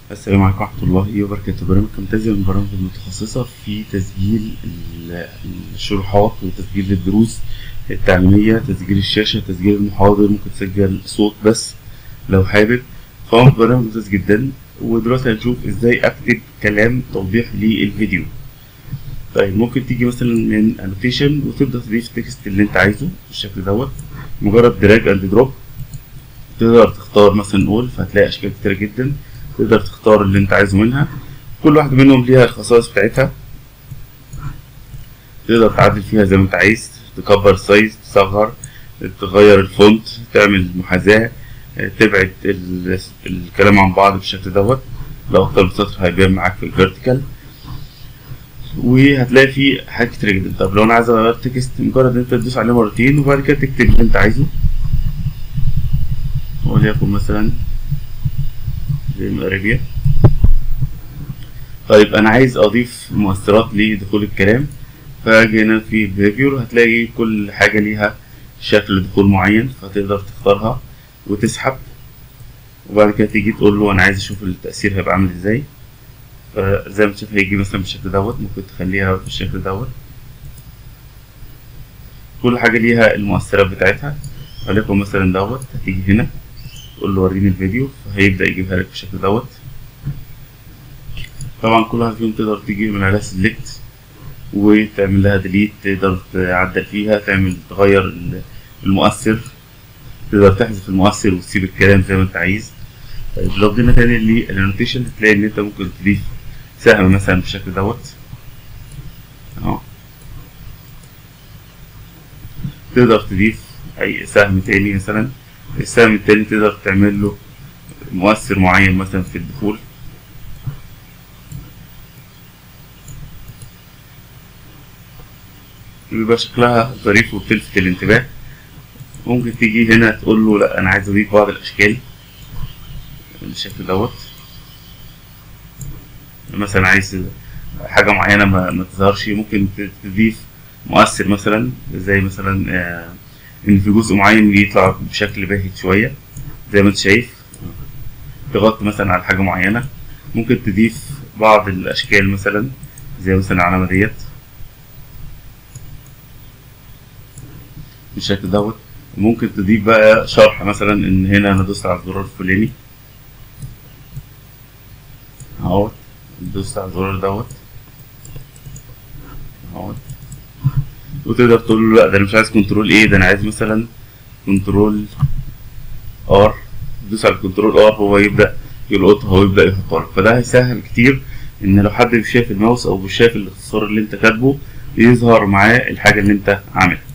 السلام عليكم ورحمة الله وبركاته برنامج كامتازيا من البرامج المتخصصة في تسجيل ال- الشروحات وتسجيل الدروس التعليمية تسجيل الشاشة تسجيل المحاضر ممكن تسجل صوت بس لو حابب فهو برنامج ممتاز جدا ودلوقتي هنشوف ازاي اكتب كلام توضيح للفيديو طيب ممكن تيجي مثلا من انوتيشن وتبدأ تضيف التكست اللي انت عايزه بالشكل دوت مجرد دراج اند دروب تقدر تختار مثلا نقول فهتلاقي اشكال كتيرة جدا تقدر تختار اللي انت عايزه منها كل واحدة منهم ليها الخصائص بتاعتها تقدر تعدل فيها زي ما انت عايز تكبر السايز تصغر تغير الفونت تعمل محاذاة تبعد ال- الكلام عن بعض بالشكل دوت لو اكتر من سطر هيبان معاك في الفيرتيكال وهتلاقي فيه حاجات كتير جدا طب لو انا عايز اغير تكست مجرد ان انت تدوس عليه مرتين وبعد كده تكتب اللي انت عايزه وليكن مثلا زي ما اريبيا طيب انا عايز اضيف مؤثرات لدخول الكلام فاجي هنا في البيهيفير هتلاقي كل حاجة ليها شكل دخول معين فتقدر تختارها وتسحب وبعد كده تيجي تقول له انا عايز اشوف التأثير هيبقى عامل ازاي فزي ما تشوف هيجي مثلا بالشكل دوت ممكن تخليها بالشكل دوت كل حاجة ليها المؤثرات بتاعتها وليكن مثلا دوت هتيجي هنا تقول له وريني الفيديو فهيبدأ يجيبها لك بالشكل دوت طبعا كل واحد فيهم تقدر تيجي من عليها سيلكت وتعمل لها ديليت تقدر تعدل فيها تعمل تغير ال- المؤثر تقدر تحذف المؤثر وتسيب الكلام زي ما انت عايز طيب لو جينا تاني للانوتيشن هتلاقي ان انت ممكن تضيف سهم مثلا بالشكل دوت اهو تقدر تضيف اي سهم تاني مثلا السهم التاني تقدر تعمل له مؤثر معين مثلا في الدخول بيبقى شكلها ظريف وبتلفت الانتباه ممكن تيجي هنا تقول له لا انا عايز اضيف بعض الاشكال بالشكل دوت مثلا عايز حاجة معينة ما, ما تظهرش ممكن ت- تضيف مؤثر مثلا زي مثلا آه، ان في جزء معين يطلع بشكل باهت شوية زي ما انت شايف تغطي مثلا على حاجة معينة ممكن تضيف بعض الاشكال مثلا زي مثلا العلامة ديت بالشكل دوت ممكن تضيف بقى شرح مثلا ان هنا انا دوست على الزرار الفلاني اهوت دوست على الزرار دوت اهوت وتقدر تقول له لا ده انا مش عايز كنترول ايه ده انا عايز مثلا كنترول ار تدوس على كنترول ار هو يبدا يلقطها ويبدا يحطها لك فده هيسهل كتير ان لو حد مش شايف الماوس او مش شايف الاختصار اللي انت كاتبه يظهر معاه الحاجه اللي انت عاملها